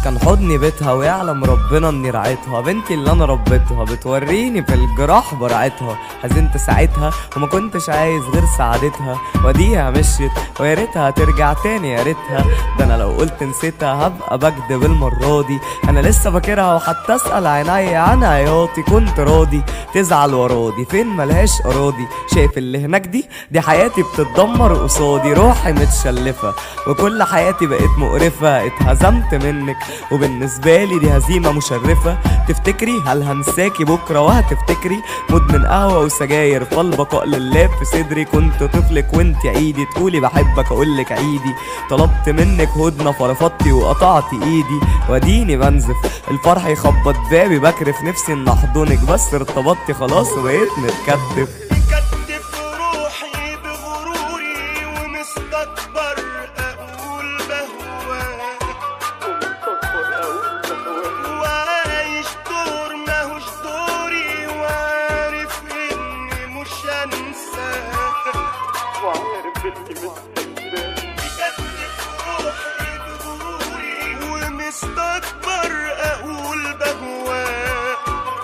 كان حضني بيتها ويعلم ربنا اني رعيتها بنتي اللي انا ربيتها بتوريني في الجراح براعتها حزنت ساعتها وما كنتش عايز غير سعادتها وديها مشيت ويا ريتها ترجع تاني يا ريتها ده انا لو قلت نسيتها هبقى بكدب المرة دي انا لسه فاكرها وحتى اسأل عيني عن عياطي كنت راضي تزعل وراضي فين ملهاش اراضي شايف اللي هناك دي دي حياتي بتتدمر قصادي روحي متشلفة وكل حياتي بقت مقرفة اتهزمت منك وبالنسبة لي دي هزيمة مشرفة تفتكري هل هنساكي بكرة وهتفتكري مدمن قهوة وسجاير فالبقاء لله في صدري كنت طفلك وانت عيدي تقولي بحبك اقولك عيدي طلبت منك هدنة فرفضتي وقطعت ايدي واديني بنزف الفرح يخبط بابي بكرف نفسي ان احضنك بس ارتبطتي خلاص وبقيت متكتف مكتف روحي بغروري ومستكبر اقول بهواك وعايش دور ماهوش دوري وعارف اني مش هنساك مكتف روحي بغروري ومستكبر اقول بهواك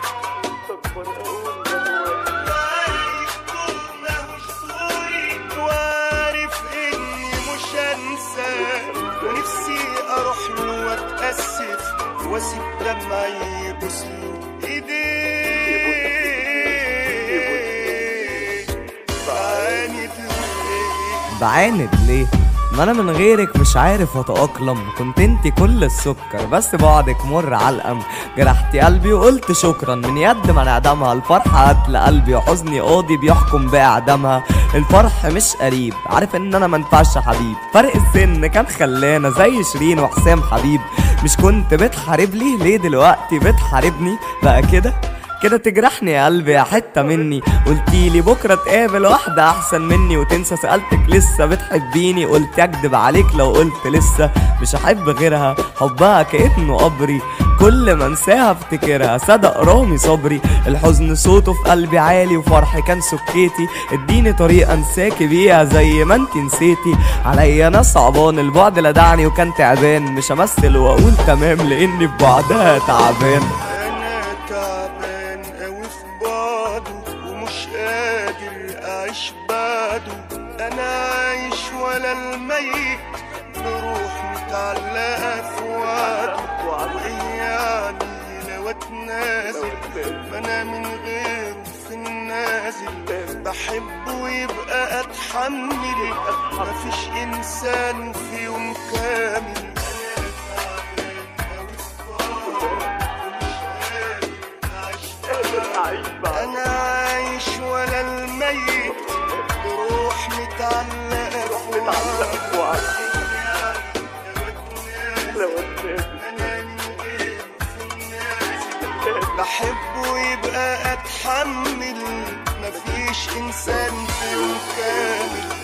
وعايش دور ماهوش دوري وعارف اني مش هنساك ونفسي اروح له واتاسف واسيب دمعي يبوس له ايديك بعاند ليه بعاند ليه ما انا من غيرك مش عارف اتأقلم كنت انت كل السكر بس بعدك مر علقم جرحتي قلبي وقلت شكرا من يد ما نعدمها الفرحة قتل قلبي وحزني قاضي بيحكم بإعدامها الفرح مش قريب عارف ان انا منفعش حبيب فرق السن كان خلانا زي شيرين وحسام حبيب مش كنت بتحارب لي ليه دلوقتي بتحاربني بقى كده كده تجرحني يا قلبي يا حتة مني قلتيلي بكرة تقابل واحدة أحسن مني وتنسى سألتك لسه بتحبيني قلت أكدب عليك لو قلت لسه مش هحب غيرها حبها كأنه قبري كل ما انساها افتكرها صدق رامي صبري الحزن صوته في قلبي عالي وفرحي كان سكيتي اديني طريقة انساكي بيها زي ما انت نسيتي عليا انا صعبان البعد لدعني وكان تعبان مش همثل واقول تمام لاني في بعدها تعبان انا تعبان اوي في بعضه ومش قادر اعيش بعده انا عايش ولا الميت بروح متعلقه في وعده وايه يعني لو اتنازل ما انا من غيره في النازل بحبه يبقى اتحمل مفيش انسان في يوم كامل انا عايش ولا الميت بروح متعلقه في وعد أنا من غيره في النازل. بحبه يبقى اتحمل مفيش انسان في يوم كامل